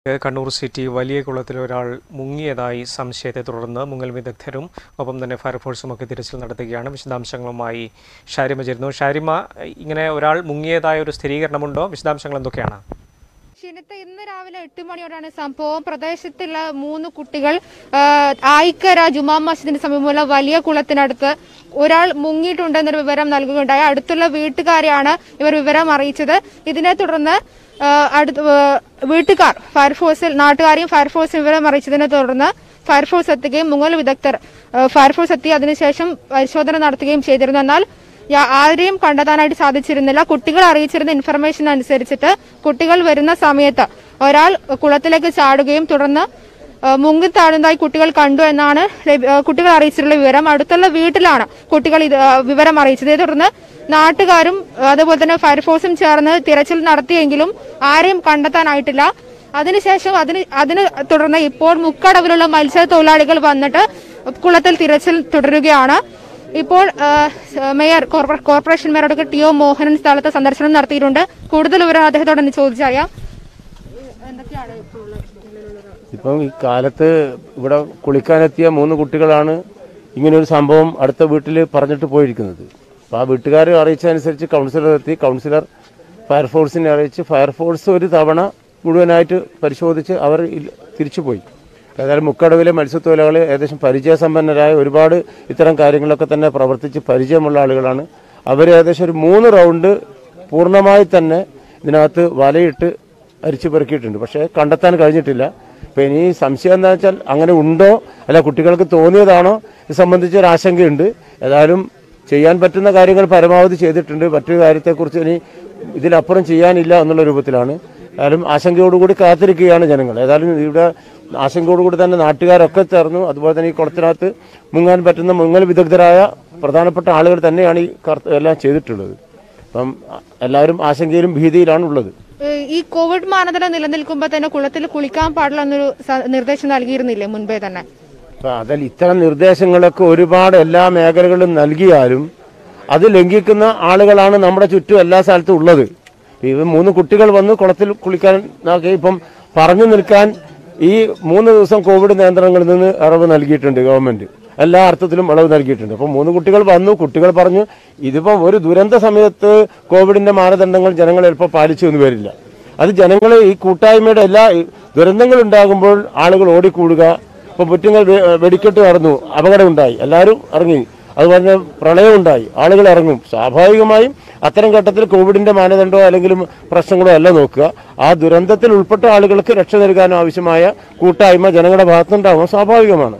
Kannur city വലിയ കുളത്തിൽ ഒരാൾ മുങ്ങിയതായി സംശയത്തെ തുടർന്ന് മുങ്ങൽ വിദഗ്ധരും ഒപ്പം തന്നെ ഫയർഫോഴ്സും ഒക്കെ തിരച്ചിൽ നടത്തുകയാണ് വിശദാംശങ്ങളുമായി ഷാരിമ ചേരുന്നു ഷാരിമ ഇങ്ങനെ ഒരാൾ മുങ്ങിയതായ ഒരു സ്ഥിരീകരണമുണ്ടോ വിശദാംശങ്ങൾ എന്തൊക്കെയാണ് ഷിനത്ത് ഇന്ന് രാവിലെ എട്ട് മണിയോടാണ് സംഭവം പ്രദേശത്തുള്ള മൂന്ന് കുട്ടികൾ ആ, ആയിക്കര ജുമാ മസ്ജിദിന് സമീപമുള്ള വലിയ കുളത്തിനടുത്ത് ഒരാൾ മുങ്ങിയിട്ടുണ്ടെന്നൊരു വിവരം നൽകുകയുണ്ടായി അടുത്തുള്ള വീട്ടുകാരെയാണ് ഇവർ വിവരം അറിയിച്ചത് ഇതിനെ തുടർന്ന് ആ, അടുത്ത ആ, വീട്ടുകാർ ഫയർഫോഴ്സിൽ നാട്ടുകാരെയും ഫയർഫോഴ്സും വിവരം അറിയിച്ചതിനെ തുടർന്ന് ഫയർഫോഴ്സ് എത്തുകയും മുങ്ങൽ വിദഗ്ധർ ആ, ഫയർഫോഴ്സ് എത്തി അതിനുശേഷം പരിശോധന നടത്തുകയും ചെയ്തിരുന്നു എന്നാൽ യാ- ആരെയും കണ്ടെത്താനായിട്ട് സാധിച്ചിരുന്നില്ല കുട്ടികൾ അറിയിച്ചിരുന്ന ഇൻഫർമേഷൻ അനുസരിച്ചിട്ട് കുട്ടികൾ വരുന്ന സമയത്ത് ഒരാൾ കുളത്തിലേക്ക് ചാടുകയും തുടർന്ന് ആ, മുങ്ങിത്താഴുന്നതായി കുട്ടികൾ കണ്ടു എന്നാണ് ലഭ്യ- ആ, കുട്ടികൾ അറിയിച്ചിട്ടുള്ള വിവരം അടുത്തുള്ള വീട്ടിലാണ് കുട്ടികൾ ഇത് ആ, വിവരം അറിയിച്ചത് ഇതേ തുടർന്ന് നാട്ടുകാരും ആ, അതുപോലെ തന്നെ ഫയർഫോഴ്സും ചേർന്ന് തിരച്ചിൽ നടത്തിയെങ്കിലും ആരെയും കണ്ടെത്താനായിട്ടില്ല അതിനുശേഷം അതിന് അതിന് തുടർന്ന് ഇപ്പോൾ മുക്കടവിലുള്ള മത്സ്യത്തൊഴിലാളികൾ വന്നിട്ട് കുളത്തിൽ തിരച്ചിൽ തുടരുകയാണ് ഇപ്പോൾ ആ, മേയർ കോർപ്പ- കോർപ്പറേഷൻ മേയറോട് ടി ഒ മോഹനൻ സ്ഥലത്ത് സന്ദർശനം നടത്തിയിട്ടുണ്ട് കൂടുതൽ വിവരം അദ്ദേഹത്തോട് ഒന്ന് ചോദിച്ചറിയാം എന്തൊക്കെയാണ് ഇപ്പോൾ ഉള്ള നിലവിലുള്ള ഇപ്പം ഈ കാലത്ത് ഇവിടെ കുളിക്കാനെത്തിയ മൂന്ന് കുട്ടികളാണ് ഇങ്ങനൊരു സംഭവം അടുത്ത വീട്ടിൽ പറഞ്ഞിട്ട് പോയിരിക്കുന്നത് അപ്പോൾ ആ വീട്ടുകാർ അറിയിച്ചതനുസരിച്ച് കൗൺസിലർ എത്തി കൗൺസിലർ ഫയർഫോഴ്സിനെ അറിയിച്ച് ഫയർഫോഴ്സ് ഒരു തവണ മുഴുവനായിട്ട് പരിശോധിച്ച് അവർ ഇൽ- തിരിച്ചുപോയി ഏതായാലും മുക്കടവിലെ മത്സ്യത്തൊഴിലാളികൾ ഏകദേശം പരിചയസമ്പന്നരായ ഒരുപാട് ഇത്തരം കാര്യങ്ങളൊക്കെ തന്നെ പ്രവർത്തിച്ച് പരിചയമുള്ള ആളുകളാണ് അവർ ഏകദേശം ഒരു മൂന്ന് റൗണ്ട് പൂർണ്ണമായി തന്നെ ഇതിനകത്ത് വലയിട്ട് അരിച്ചു പെറുക്കിയിട്ടുണ്ട് പക്ഷേ കണ്ടെത്താൻ കഴിഞ്ഞിട്ടില്ല ഇപ്പം ഇനി സംശയം എന്താ വെച്ചാൽ അങ്ങനെ ഉണ്ടോ അല്ല കുട്ടികൾക്ക് തോന്നിയതാണോ ഇത് സംബന്ധിച്ച് ഒരു ആശങ്കയുണ്ട് ഏതായാലും ചെയ്യാൻ പറ്റുന്ന കാര്യങ്ങൾ പരമാവധി ചെയ്തിട്ടുണ്ട് മറ്റൊരു കാര്യത്തെക്കുറിച്ച് ഇനി ഇതിലപ്പുറം ചെയ്യാനില്ല എന്നുള്ള രൂപത്തിലാണ് ഏതായാലും ആശങ്കയോടുകൂടി കാത്തിരിക്കുകയാണ് ജനങ്ങൾ ഏതായാലും ഇവിടെ ആശങ്കയോടുകൂടി തന്നെ നാട്ടുകാരൊക്കെ ചേർന്നു അതുപോലെ തന്നെ ഈ കുളത്തിനകത്ത് മുങ്ങാൻ പറ്റുന്ന മുങ്ങൽ വിദഗ്ധരായ പ്രധാനപ്പെട്ട ആളുകൾ തന്നെയാണ് ഈ കർത്ത- എല്ലാം ചെയ്തിട്ടുള്ളത് അപ്പം എല്ലാവരും ആശങ്കയിലും ഭീതിയിലാണ് ഉള്ളത് ഏഹ് ഈ കോവിഡ് മാനദണ്ഡം നിലനിൽക്കുമ്പോൾ തന്നെ കുളത്തിൽ കുളിക്കാൻ പാടില്ല എന്നൊരു സ- നിർദ്ദേശം നൽകിയിരുന്നില്ലേ മുൻപേ തന്നെ അപ്പൊ അതിൽ ഇത്തരം നിർദ്ദേശങ്ങളൊക്കെ ഒരുപാട് എല്ലാ മേഖലകളിലും നൽകിയാലും അത് ലംഘിക്കുന്ന ആളുകളാണ് നമ്മുടെ ചുറ്റും എല്ലാ സ്ഥലത്തും ഉള്ളത് ഇവ മൂന്ന് കുട്ടികൾ വന്ന് കുളത്തിൽ കുളിക്കാൻ നോക്കി ഇപ്പം പറഞ്ഞു നിൽക്കാൻ ഈ മൂന്ന് ദിവസം കോവിഡ് നിയന്ത്രണങ്ങളിൽ നിന്ന് ഇളവ് നൽകിയിട്ടുണ്ട് ഗവൺമെന്റ് എല്ലാ അർത്ഥത്തിലും ഇളവ് നൽകിയിട്ടുണ്ട് അപ്പം മൂന്ന് കുട്ടികൾ വന്നു കുട്ടികൾ പറഞ്ഞു ഇതിപ്പം ഒരു ദുരന്ത സമയത്ത് കോവിഡിന്റെ മാനദണ്ഡങ്ങൾ ജനങ്ങൾ ചിലപ്പോൾ പാലിച്ചു എന്ന് വരില്ല അത് ജനങ്ങൾ ഈ കൂട്ടായ്മയുടെ എല്ലാ ദുരന്തങ്ങൾ ഉണ്ടാകുമ്പോൾ ആളുകൾ ഓടിക്കൂടുക ഇപ്പൊ മുറ്റുങ്ങൾ വെ- വെടിക്കെട്ട് നടന്നു അപകടം ഉണ്ടായി എല്ലാവരും ഇറങ്ങി അതുപോലെ തന്നെ പ്രളയം ഉണ്ടായി ആളുകൾ ഇറങ്ങും സ്വാഭാവികമായും അത്തരം ഘട്ടത്തിൽ കോവിഡിന്റെ മാനദണ്ഡമോ അല്ലെങ്കിൽ പ്രശ്നങ്ങളോ അല്ല നോക്കുക ആ ദുരന്തത്തിൽ ഉൾപ്പെട്ട ആളുകൾക്ക് രക്ഷ നൽകാൻ ആവശ്യമായ കൂട്ടായ്മ ജനങ്ങളുടെ ഭാഗത്തുനിന്നുണ്ടാവുക സ്വാഭാവികമാണ്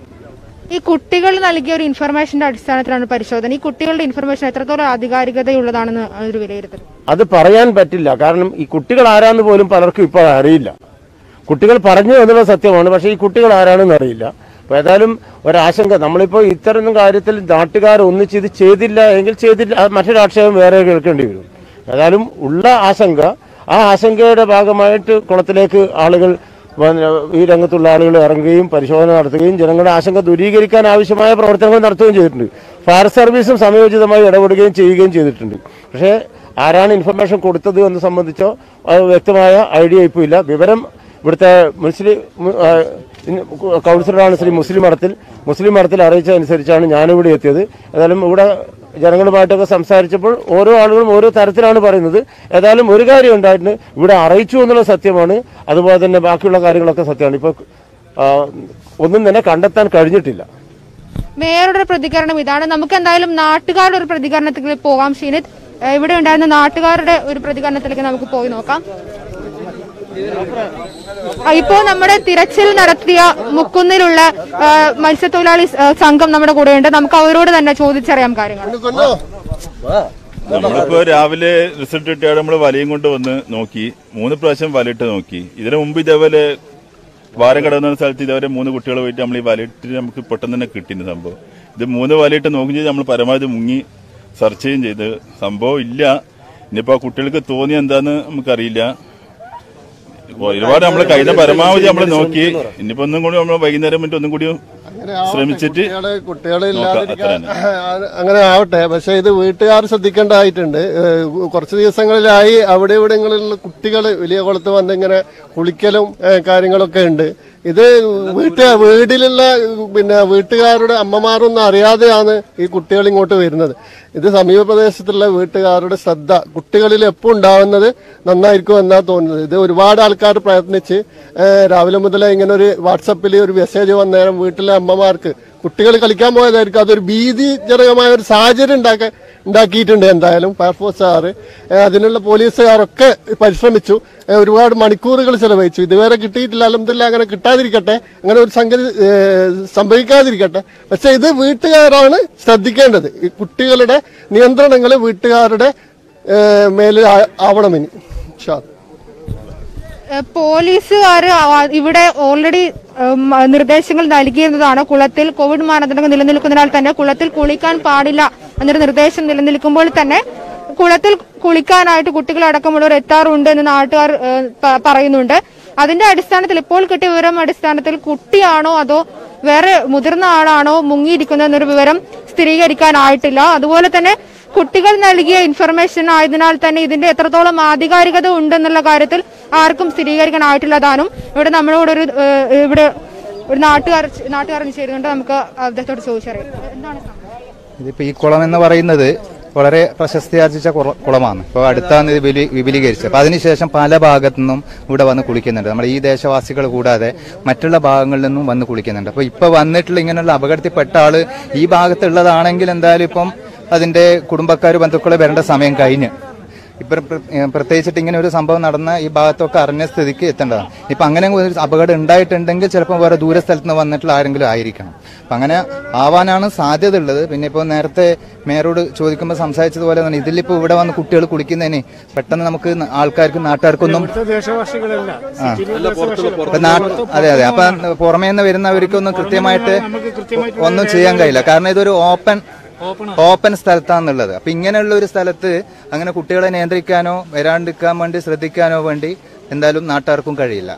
ഈ കുട്ടികൾ നൽകിയ ഒരു ഇൻഫർമേഷന്റെ അടിസ്ഥാനത്തിലാണ് പരിശോധന ഈ കുട്ടികളുടെ ഇൻഫർമേഷൻ എത്രത്തോളം ആധികാരികതയുള്ളതാണെന്ന് ഒരു വിലയിരുത്തൽ അത് പറയാൻ പറ്റില്ല കാരണം ഈ കുട്ടികൾ ആരാന്ന് പോലും പലർക്കും ഇപ്പോൾ അറിയില്ല കുട്ടികൾ പറഞ്ഞു എന്നുള്ള സത്യമാണ് പക്ഷേ ഈ കുട്ടികൾ ആരാണെന്ന് അറിയില്ല അപ്പൊ ഏതായാലും ഒരാശങ്ക നമ്മളിപ്പോൾ ഇത്തരം കാര്യത്തിൽ നാട്ടുകാർ ഒന്നിച്ച് ഇത് ചെയ്തില്ല എങ്കിൽ ചെയ്തില്ല അത് മറ്റൊരു ആക്ഷേപം വേറെ കേൾക്കേണ്ടി വരും ഏതായാലും ഉള്ള ആശങ്ക ആ ആശങ്കയുടെ ഭാഗമായിട്ട് കുളത്തിലേക്ക് ആളുകൾ വന്ന് ഈ രംഗത്തുള്ള ആളുകൾ ഇറങ്ങുകയും പരിശോധന നടത്തുകയും ജനങ്ങളുടെ ആശങ്ക ദൂരീകരിക്കാൻ ആവശ്യമായ പ്രവർത്തനങ്ങൾ നടത്തുകയും ചെയ്തിട്ടുണ്ട് ഫയർ സർവീസും സമയോചിതമായി ഇടപെടുകയും ചെയ്യുകയും ചെയ്തിട്ടുണ്ട് പക്ഷേ ആരാണ് ഇൻഫർമേഷൻ കൊടുത്തത് എന്ന് സംബന്ധിച്ചോ അത് വ്യക്തമായ ഐഡിയ ഇപ്പോൾ ഇല്ല വിവരം ഇവിടുത്തെ മുസ്ലിം ആ, ഇന്ന് കൗൺസിലറാണ് ശ്രീ മുസ്ലിം മഠത്തിൽ മുസ്ലിം മഠത്തിൽ അറിയിച്ചതനുസരിച്ചാണ് ഞാനിവിടെ എത്തിയത് ഏതായാലും ഇവിടെ ജനങ്ങളുമായിട്ടൊക്കെ സംസാരിച്ചപ്പോൾ ഓരോ ആളുകളും ഓരോ തരത്തിലാണ് പറയുന്നത് ഏതായാലും ഒരു കാര്യം ഉണ്ടായിട്ടുണ്ട് ഇവിടെ അറിയിച്ചു എന്നുള്ള സത്യമാണ് അതുപോലെ തന്നെ ബാക്കിയുള്ള കാര്യങ്ങളൊക്കെ സത്യമാണ് ഇപ്പോൾ ഒന്നും തന്നെ കണ്ടെത്താൻ കഴിഞ്ഞിട്ടില്ല മേയറുടെ ഒരു പ്രതികരണം ഇതാണ് നമുക്ക് എന്തായാലും നാട്ടുകാരുടെ ഒരു പ്രതികരണത്തിലേക്ക് പോകാം ഷീനിത് ഏഹ് ഇവിടെ ഉണ്ടായിരുന്ന നാട്ടുകാരുടെ ഒരു പ്രതികരണത്തിലേക്ക് നമുക്ക് പോയി നോക്കാം ആ, ഇപ്പോൾ നമ്മുടെ തിരച്ചിൽ നടത്തിയ മുക്കുന്നിലുള്ള ആ, മത്സ്യത്തൊഴിലാളി ആ, സംഘം നമ്മുടെ കൂടെയുണ്ട് നമുക്ക് അവരോട് തന്നെ ചോദിച്ചറിയാം കാര്യങ്ങൾ നമ്മളിപ്പോ രാവിലെ റിസൾട്ട് കിട്ടിയാൽ നമ്മൾ വലയും കൊണ്ട് വന്ന് നോക്കി മൂന്ന് പ്രാവശ്യം വലയിട്ട് നോക്കി ഇതിനു മുമ്പ് ഇതേപോലെ വാരം കടന്ന സ്ഥലത്ത് ഇതേപോലെ മൂന്ന് കുട്ടികൾ പോയിട്ട് നമ്മൾ ഈ വലയിട്ട് നമുക്ക് പെട്ടെന്ന് തന്നെ കിട്ടിയ സംഭവം ഇത് മൂന്ന് വലയിട്ട് നോക്കുകയും ചെയ്ത് നമ്മൾ പരമാവധി മുങ്ങി സെർച്ച് ചെയ്യുകയും ചെയ്ത് സംഭവം ഇല്ല ഇനിയിപ്പോ ആ കുട്ടികൾക്ക് തോന്നിയ എന്താന്ന് നമുക്കറിയില്ല ഒരുപാട് നമ്മൾ കഴിഞ്ഞ പരമാവധി നമ്മൾ നോക്കി ഇനിയിപ്പോ ഒന്നും കൂടി നമ്മൾ വൈകുന്നേരം മറ്റും ഒന്നും കൂടി അങ്ങനെ ആവട്ടെ. ശ്രമിച്ചിട്ട് കുട്ടികള് കുട്ടികളെ നോക്കാം, ഇല്ലാതിരിക്കാൻ അത്ര അങ്ങനെ ആവട്ടെ പക്ഷെ ഇത് വീട്ടുകാർ ശ്രദ്ധിക്കേണ്ടതായിട്ടുണ്ട് ഏഹ് കുറച്ച് ദിവസങ്ങളിലായി അവിടെ ഇവിടെങ്ങളിലുള്ള കുട്ടികൾ വലിയ കുളത്ത് വന്ന് ഇങ്ങനെ കുളിക്കലും ഏഹ് കാര്യങ്ങളൊക്കെ ഉണ്ട് ഇത് വീട്ടുകാർ വീട്ടിലുള്ള പിന്നെ വീട്ടുകാരുടെ അമ്മമാരൊന്നും അറിയാതെയാണ് ഈ കുട്ടികൾ ഇങ്ങോട്ട് വരുന്നത് ഇത് സമീപ പ്രദേശത്തുള്ള വീട്ടുകാരുടെ ശ്രദ്ധ കുട്ടികളിൽ എപ്പോൾ ഉണ്ടാവുന്നത് നന്നായിരിക്കും എന്നാ തോന്നുന്നത് ഇത് ഒരുപാട് ആൾക്കാർ പ്രയത്നിച്ച് ഏഹ് രാവിലെ മുതലേ ഇങ്ങനെ ഒരു വാട്സപ്പിൽ ഒരു മെസ്സേജ് വന്നേരം വീട്ടിലെ അമ്മമാർക്ക് കുട്ടികൾ കളിക്കാൻ പോയതായിരിക്കും അതൊരു ഭീതിജനകമായ ഒരു സാഹചര്യം ഉണ്ടാക്കാൻ ഉണ്ടാക്കിയിട്ടുണ്ട് എന്തായാലും ഫയർഫോഴ്സ് സാറ് ഏഹ് അതിനുള്ള പോലീസുകാരൊക്കെ പരിശ്രമിച്ചു ഏഹ് ഒരുപാട് മണിക്കൂറുകൾ ചെലവഴിച്ചു ഇതുവരെ കിട്ടിയിട്ടില്ല അലഹമില്ല അങ്ങനെ കിട്ടാതിരിക്കട്ടെ അങ്ങനെ ഒരു സംഗതി ഏഹ് സംഭവിക്കാതിരിക്കട്ടെ പക്ഷെ ഇത് വീട്ടുകാരാണ് ശ്രദ്ധിക്കേണ്ടത് ഈ കുട്ടികളുടെ നിയന്ത്രണങ്ങൾ വീട്ടുകാരുടെ ഏഹ് മേലിൽ ആ- ആവണമെന്ന് ഇൻഷാ അല്ലാ. പോലീസുകാർ ഇവിടെ ഓൾറെഡി നിർദ്ദേശങ്ങൾ നൽകിയിരുന്നതാണ് കുളത്തിൽ കോവിഡ് മാനദണ്ഡങ്ങൾ നിലനിൽക്കുന്നതിനാൽ തന്നെ കുളത്തിൽ കുളിക്കാൻ പാടില്ല എന്നൊരു നിർദ്ദേശം നിലനിൽക്കുമ്പോൾ തന്നെ കുളത്തിൽ കുളിക്കാനായിട്ട് കുട്ടികളടക്കമുള്ളവർ എത്താറുണ്ട് എന്ന് നാട്ടുകാർ ഏഹ്, പ- പറയുന്നുണ്ട് അതിന്റെ അടിസ്ഥാനത്തിൽ ഇപ്പോൾ കിട്ടിയ വിവരം അടിസ്ഥാനത്തിൽ കുട്ടിയാണോ അതോ വേറെ മുതിർന്ന ആളാണോ മുങ്ങിയിരിക്കുന്നത് എന്നൊരു വിവരം സ്ഥിരീകരിക്കാനായിട്ടില്ല അതുപോലെ തന്നെ കുട്ടികൾ നൽകിയ ഇൻഫർമേഷൻ ആയതിനാൽ തന്നെ ഇതിന്റെ എത്രത്തോളം ആധികാരികത ഉണ്ടെന്നുള്ള കാര്യത്തിൽ ആർക്കും സ്ഥിരീകരിക്കാനായിട്ടില്ല താനും ഇവിടെ നമ്മളോട് ഒരു ഏഹ്, ഇവിടെ ഒരു നാട്ടുകാർ നാട്ടുകാരൻ ചേരുന്നുണ്ട് നമുക്ക് അദ്ദേഹത്തോട് ചോദിച്ചറിയാം എന്താണ് സംഭവം? ഇതിപ്പോ ഈ കുളം എന്ന് പറയുന്നത് വളരെ പ്രശസ്തി ആർജിച്ച കുള- കുളമാണ് ഇപ്പോൾ അടുത്താണ് ഇത് വിപുലീ- വിപുലീകരിച്ചത് അപ്പൊ അതിനുശേഷം പല ഭാഗത്തു നിന്നും ഇവിടെ വന്ന് കുളിക്കുന്നുണ്ട് നമ്മുടെ ഈ ദേശവാസികൾ കൂടാതെ മറ്റുള്ള ഭാഗങ്ങളിൽ നിന്നും വന്ന് കുളിക്കുന്നുണ്ട് അപ്പൊ ഇപ്പൊ വന്നിട്ടുള്ള ഇങ്ങനെയുള്ള അപകടത്തിൽപ്പെട്ട ആള് ഈ ഭാഗത്തുള്ളതാണെങ്കിൽ എന്തായാലും ഇപ്പം അതിന്റെ കുടുംബക്കാർ ബന്ധുക്കൾ വരേണ്ട സമയം കഴിഞ്ഞ് ഇപ്പൊ പ്ര- ഏ, പ്രത്യേകിച്ചിട്ട് ഇങ്ങനെ ഒരു സംഭവം നടന്ന ഈ ഭാഗത്തൊക്കെ അറിഞ്ഞ സ്ഥിതിക്ക് എത്തേണ്ടതാണ് ഇപ്പൊ അങ്ങനെ ഒരു അപകടം ഉണ്ടായിട്ടുണ്ടെങ്കിൽ ചിലപ്പോൾ വേറെ ദൂര സ്ഥലത്ത് നിന്ന് വന്നിട്ടുള്ള ആരെങ്കിലും ആയിരിക്കണം അപ്പൊ അങ്ങനെ ആവാനാണ് സാധ്യത ഉള്ളത് പിന്നെ ഇപ്പോൾ നേരത്തെ മേയറോട് ചോദിക്കുമ്പോൾ സംസാരിച്ചതുപോലെ തന്നെ ഇതിലിപ്പോ ഇവിടെ വന്ന് കുട്ടികൾ കുളിക്കുന്നതിന് പെട്ടെന്ന് നമുക്ക് ന- ആൾക്കാർക്കും നാട്ടുകാർക്കൊന്നും ആ. ഇപ്പൊ നാ- അതെ അതെ അപ്പൊ പുറമേ നിന്ന് വരുന്നവർക്കൊന്നും കൃത്യമായിട്ട് ഒന്നും ചെയ്യാൻ കഴിയില്ല കാരണം ഇതൊരു ഓപ്പൺ ഓപ്പൺ സ്ഥലത്താന്നുള്ളത് അപ്പൊ ഇങ്ങനെയുള്ള ഒരു സ്ഥലത്ത് അങ്ങനെ കുട്ടികളെ നിയന്ത്രിക്കാനോ വരാണ്ടിരിക്കാൻ വേണ്ടി ശ്രദ്ധിക്കാനോ വേണ്ടി എന്തായാലും നാട്ടുകാർക്കും കഴിയില്ല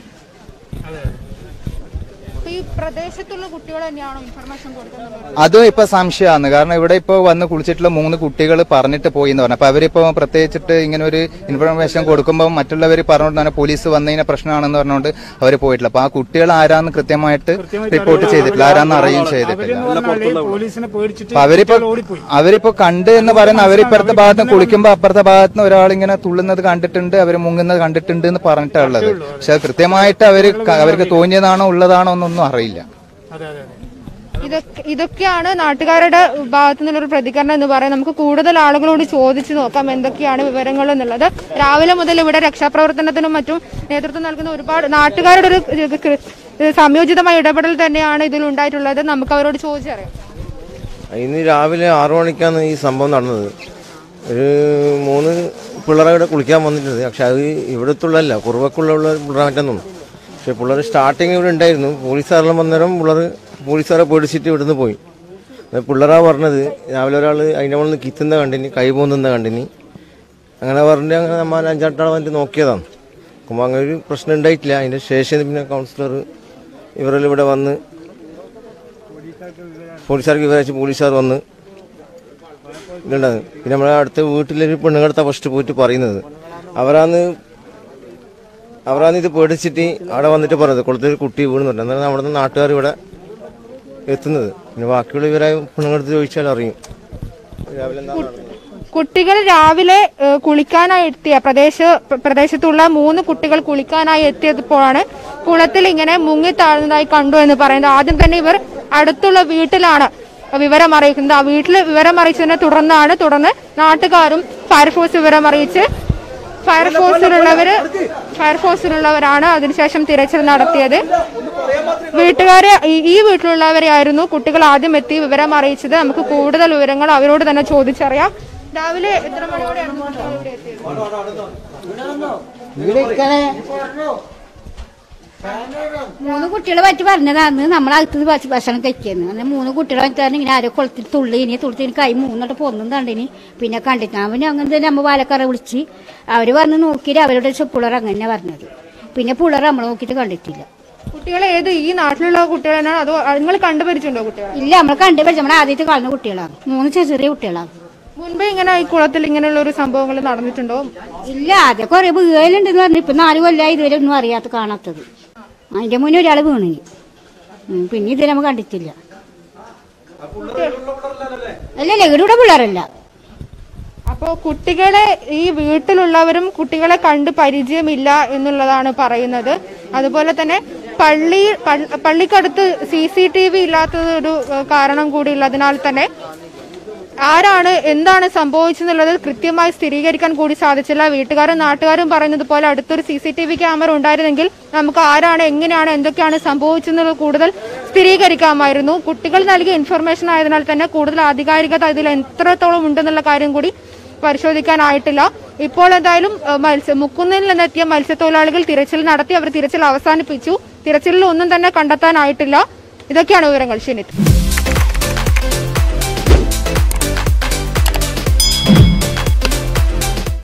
അപ്പൊ ഈ പ്രദേശത്തുള്ള കുട്ടികൾ തന്നെയാണോ ഇൻഫർമേഷൻ കൊടുക്കുന്നത് അതും ഇപ്പൊ സംശയമാണ് കാരണം ഇവിടെ ഇപ്പൊ വന്ന് കുളിച്ചിട്ടുള്ള മൂന്ന് കുട്ടികൾ പറഞ്ഞിട്ട് പോയി എന്ന് പറഞ്ഞു അപ്പൊ അവരിപ്പോ പ്രത്യേകിച്ചിട്ട് ഇങ്ങനെ ഒരു ഇൻഫർമേഷൻ കൊടുക്കുമ്പോൾ മറ്റുള്ളവർ പറഞ്ഞുകൊണ്ടാണ് പോലീസ് വന്നതിനെ പ്രശ്നമാണെന്ന് പറഞ്ഞുകൊണ്ട് അവർ പോയിട്ടില്ല അപ്പൊ ആ കുട്ടികൾ ആരാന്ന് കൃത്യമായിട്ട് റിപ്പോർട്ട് ചെയ്തിട്ടില്ല ആരാന്ന് അറിയുകയും ചെയ്തിട്ടില്ല പോലീസിനെ പേടിച്ചിട്ട് അപ്പൊ അവരിപ്പോ അവരിപ്പോ കണ്ട് എന്ന് പറയുന്ന അവരിപ്പുറത്തെ ഭാഗത്ത് നിന്ന് കുളിക്കുമ്പോ അപ്പുറത്തെ ഭാഗത്ത് നിന്ന് ഒരാൾ ഇങ്ങനെ തുള്ളുന്നത് കണ്ടിട്ടുണ്ട് അവര് മുങ്ങുന്നത് കണ്ടിട്ടുണ്ട് എന്ന് പറഞ്ഞിട്ടുള്ളത് പക്ഷെ അത് കൃത്യമായിട്ട് അവര് ക- അവർക്ക് തോന്നിയതാണോ ഉള്ളതാണോ എന്നൊന്നും അറിയില്ല അതെ അതെ അതെ ഇതൊക്കെ ഇതൊക്കെയാണ് നാട്ടുകാരുടെ ഭാഗത്തു നിന്നൊരു പ്രതികരണം എന്ന് പറയുന്നത് നമുക്ക് കൂടുതൽ ആളുകളോട് ചോദിച്ചു നോക്കാം എന്തൊക്കെയാണ് വിവരങ്ങൾ എന്നുള്ളത് രാവിലെ മുതൽ ഇവിടെ രക്ഷാപ്രവർത്തനത്തിനും മറ്റും നേതൃത്വം നൽകുന്ന ഒരുപാട് നാട്ടുകാരുടെ ഒരു ഇത് കൃ- ഇത് സംയോജിതമായ ഇടപെടൽ തന്നെയാണ് ഇതിൽ ഉണ്ടായിട്ടുള്ളത് നമുക്ക് അവരോട് ചോദിച്ചറിയാം ഇന്ന് രാവിലെ ആറു മണിക്കാണ് ഈ സംഭവം നടന്നത് ഒരു മൂന്ന് പിള്ളേരെ ഇവിടെ കുളിക്കാൻ വന്നിട്ടുണ്ട് പക്ഷെ അത് ഇവിടത്തുള്ളതല്ല കുറവക്കുള്ള പിള്ളേരാറ്റൊന്നും പക്ഷെ പിള്ളേർ സ്റ്റാർട്ടിങ് ഇവിടെ ഉണ്ടായിരുന്നു പോലീസുകാരെല്ലാം വന്നേരം പിള്ളേർ പോലീസുകാരെ പേടിച്ചിട്ട് ഇവിടുന്ന് പോയി അത് പിള്ളേരാ പറഞ്ഞത് രാവിലെ ഒരാൾ അതിൻ്റെ മുകളിൽ നിന്ന് കിത്തുന്ന കണ്ടിനി കൈ പോകുന്ന കണ്ടിനി അങ്ങനെ പറഞ്ഞിട്ട് അങ്ങനെ നമ്മൾ അഞ്ചാട്ടാൾ വന്നിട്ട് നോക്കിയതാണ് അപ്പോൾ അങ്ങനെ ഒരു പ്രശ്നം ഉണ്ടായിട്ടില്ല അതിൻ്റെ ശേഷം പിന്നെ കൗൺസിലർ ഇവരെല്ലാം ഇവിടെ വന്ന് പോലീസുകാർക്ക് വിവരിച്ച് പോലീസുകാർ വന്ന് ഇതുണ്ടാകും പിന്നെ നമ്മളെ അടുത്ത വീട്ടിലൊരു പെണ്ണുങ്ങളടുത്ത ഫസ്റ്റ് പോയിട്ട് പറയുന്നത് അവരാന്ന് അവരാന്ന് ഇത് പേടിച്ചിട്ട് അവിടെ വന്നിട്ട് പറയുന്നത് കുളത്തിൽ കുട്ടി വീണെന്നുണ്ട് എന്നാലും അവിടെ നിന്ന് നാട്ടുകാർ ഇവിടെ എത്തുന്നത് പിന്നെ ബാക്കിയുള്ള ഇവരെ പെണ്ണുങ്ങളടുത്ത് ചോദിച്ചാൽ അറിയും രാവിലെ എന്താ നടന്നത്? കുട്ടികൾ രാവിലെ ഏഹ്, കുളിക്കാനായി എത്തിയ പ്രദേശ പ്ര- പ്രദേശത്തുള്ള മൂന്ന് കുട്ടികൾ കുളിക്കാനായി എത്തിയപ്പോഴാണ് കുളത്തിൽ ഇങ്ങനെ മുങ്ങി താഴ്ന്നതായി കണ്ടു എന്ന് പറയുന്നത് ആദ്യം തന്നെ ഇവർ അടുത്തുള്ള വീട്ടിലാണ് വിവരം അറിയിക്കുന്നത് ആ വീട്ടിൽ വിവരം അറിയിച്ചതിനെ തുടർന്നാണ് തുടർന്ന് നാട്ടുകാരും ഫയർഫോഴ്സ് വിവരം അറിയിച്ച് ഫയർഫോഴ്സിലുള്ളവര് ഫയർഫോഴ്സിലുള്ളവരാണ് അതിനുശേഷം തിരച്ചിൽ നടത്തിയത് വീട്ടുകാരെ ഈ- ഈ വീട്ടിലുള്ളവരെയായിരുന്നു കുട്ടികൾ ആദ്യം എത്തി വിവരം അറിയിച്ചത് നമുക്ക് കൂടുതൽ വിവരങ്ങൾ അവരോട് തന്നെ ചോദിച്ചറിയാം രാവിലെ എത്ര മണിയോടെയാണ് കുട്ടികൾ ഇവിടെ എത്തിയത് മൂന്ന് കുട്ടികളെ പറ്റി പറഞ്ഞതാണ് നമ്മളകത്ത് ഭക്ഷ- ഭക്ഷണം കഴിക്കുന്നു അങ്ങനെ മൂന്ന് കുട്ടികളെ പറ്റിയാണ് ഇങ്ങനെ ആരോ കുളത്തിൽ തുള്ളി ഇനി തുള്ളി കൈ മൂന്നോട്ട് പൊന്നും കണ്ടിനി പിന്നെ കണ്ടിട്ട് അവന് അങ്ങനെ തന്നെ നമ്മ പാലക്കാരെ വിളിച്ച് അവര് പറഞ്ഞ് നോക്കിയിട്ട് അവരുടെ പിള്ളേർ അങ്ങനെ പറഞ്ഞത് പിന്നെ പിള്ളേർ നമ്മളെ നോക്കിയിട്ട് കണ്ടിട്ടില്ല കുട്ടികളെ ഏത് ഈ നാട്ടിലുള്ള കുട്ടികളാണോ അതോ നിങ്ങൾ കണ്ടുപരിച്ചുണ്ടോ കുട്ടികളെ ഇല്ല നമ്മൾ കണ്ടുപിടിച്ച നമ്മുടെ ആദ്യത്തെ കളഞ്ഞ കുട്ടികളാണ് മൂന്ന് ചെറിയ ചെറിയ കുട്ടികളാണ് മുൻപ് ഇങ്ങനെ ഈ കുളത്തിൽ ഇങ്ങനെയുള്ള ഒരു സംഭവങ്ങൾ നടന്നിട്ടുണ്ടോ ഇല്ല ആദ്യമൊക്കെ കുറെ വീഴലുണ്ടെന്ന് പറഞ്ഞു ഇപ്പൊ നാല് കൊല്ലമായി ഇതുവരെ ഒന്നും അറിയാത്ത കാണാത്തത് അതിന്റെ മുന്നേ ഒരാൾ വീണു പിന്നെ ഇതുവരെ നമ്മൾ കണ്ടിട്ടില്ല അല്ലല്ല ഇവിടെ പിള്ളേരല്ല അപ്പോ കുട്ടികളെ ഈ വീട്ടിലുള്ളവരും കുട്ടികളെ കണ്ട് പരിചയമില്ല എന്നുള്ളതാണ് പറയുന്നത് അതുപോലെ തന്നെ പള്ളി പൾ- പള്ളിക്കടുത്ത് സി സി ടി വി ഇല്ലാത്തത് ഒരു ഏഹ്, കാരണം കൂടി ഉള്ളതിനാൽ തന്നെ ആരാണ് എന്താണ് സംഭവിച്ചെന്നുള്ളത് കൃത്യമായി സ്ഥിരീകരിക്കാൻ കൂടി സാധിച്ചില്ല വീട്ടുകാരും നാട്ടുകാരും പറയുന്നത് പോലെ അടുത്തൊരു C C T V camera ഉണ്ടായിരുന്നെങ്കിൽ നമുക്ക് ആരാണ് എങ്ങനെയാണ് എന്തൊക്കെയാണ് സംഭവിച്ചെന്നുള്ളത് കൂടുതൽ സ്ഥിരീകരിക്കാമായിരുന്നു കുട്ടികൾ നൽകിയ ഇൻഫർമേഷൻ ആയതിനാൽ തന്നെ കൂടുതൽ ആധികാരികത ഇതിൽ എത്രത്തോളം ഉണ്ടെന്നുള്ള കാര്യം കൂടി പരിശോധിക്കാനായിട്ടില്ല ഇപ്പോൾ എന്തായാലും ഏഹ്, മത്സ്യ മുക്കുന്നിൽ നിന്നെത്തിയ മത്സ്യത്തൊഴിലാളികൾ തിരച്ചിൽ നടത്തി അവർ തിരച്ചിൽ അവസാനിപ്പിച്ചു തിരച്ചിലിൽ ഒന്നും തന്നെ കണ്ടെത്താനായിട്ടില്ല ഇതൊക്കെയാണ് വിവരങ്ങൾ ഷിനിത്